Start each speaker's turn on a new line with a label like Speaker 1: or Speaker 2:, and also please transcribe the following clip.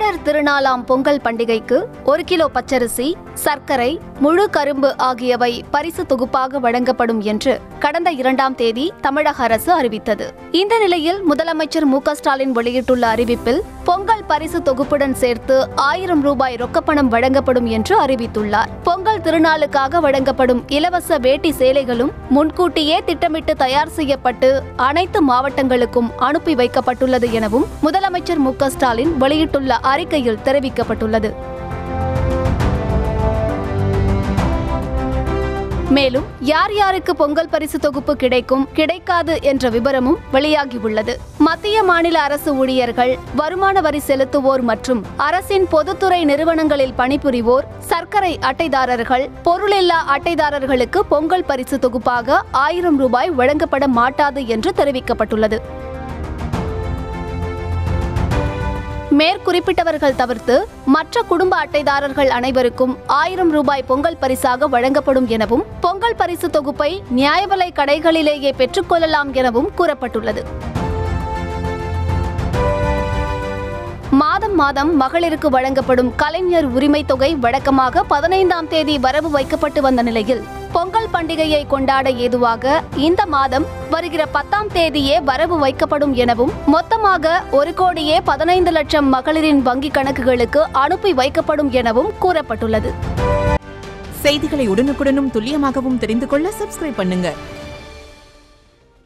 Speaker 1: தமிழர் திருநாளாம் பொங்கல் பண்டிகைக்கு ஒரு கிலோ பச்சரிசி சர்க்கரை முழு கரும்பு ஆகியவை பரிசு தொகுப்பாக வழங்கப்படும் என்று கடந்த இரண்டாம் தேதி தமிழக அரசு அறிவித்தது இந்த நிலையில் முதலமைச்சர் மு க ஸ்டாலின் வெளியிட்டுள்ள அறிவிப்பில் பொங்கல் பரிசு தொகுப்புடன் சேர்த்து ஆயிரம் ரூபாய் ரொக்கப்பணம் வழங்கப்படும் என்று அறிவித்துள்ளார் பொங்கல் திருநாளுக்காக வழங்கப்படும் இலவச வேட்டி சேலைகளும் முன்கூட்டியே திட்டமிட்டு தயார் செய்யப்பட்டு அனைத்து மாவட்டங்களுக்கும் அனுப்பி வைக்கப்பட்டுள்ளது எனவும் முதலமைச்சர் மு க ஸ்டாலின் வெளியிட்டுள்ள அறிக்கையில் தெரிவிக்கப்பட்டுள்ளது மேலும் யார் யாருக்கு பொங்கல் பரிசு தொகுப்பு கிடைக்கும் கிடைக்காது என்ற விவரமும் வெளியாகியுள்ளது மத்திய மாநில அரசு ஊழியர்கள் வருமான வரி செலுத்துவோர் மற்றும் அரசின் பொதுத்துறை நிறுவனங்களில் பணிபுரிவோர் சர்க்கரை அட்டைதாரர்கள் பொருளில்லா அட்டைதாரர்களுக்கு பொங்கல் பரிசு தொகுப்பாக ஆயிரம் ரூபாய் வழங்கப்பட மாட்டாது என்று தெரிவிக்கப்பட்டுள்ளது மேற்குறிப்பிட்டவர்கள் தவிர்த்து மற்ற குடும்ப அட்டைதாரர்கள் அனைவருக்கும் ஆயிரம் ரூபாய் பொங்கல் பரிசாக வழங்கப்படும் எனவும் பொங்கல் பரிசு தொகுப்பை நியாய விலை கடைகளிலேயே பெற்றுக்கொள்ளலாம் எனவும் கூறப்பட்டுள்ளது மாதம் மாதம் மகளிருக்கு வழங்கப்படும் கலைஞர் உரிமை தொகை வழக்கமாக பதினைந்தாம் தேதி வரவு வைக்கப்பட்டு வந்த நிலையில் பொங்கல் பண்டிகையை கொண்டாட ஏதுவாக இந்த மாதம் வருகிற பத்தாம் தேதியே வரவு வைக்கப்படும் எனவும் மொத்தமாக ஒரு கோடியே பதினைந்து லட்சம் மகளிரின் வங்கிக் கணக்குகளுக்கு அனுப்பி வைக்கப்படும் எனவும் கூறப்பட்டுள்ளது
Speaker 2: செய்திகளை உடனுக்குடனும் துல்லியமாகவும் தெரிந்து கொள்ள சப்ஸ்கிரைப் பண்ணுங்க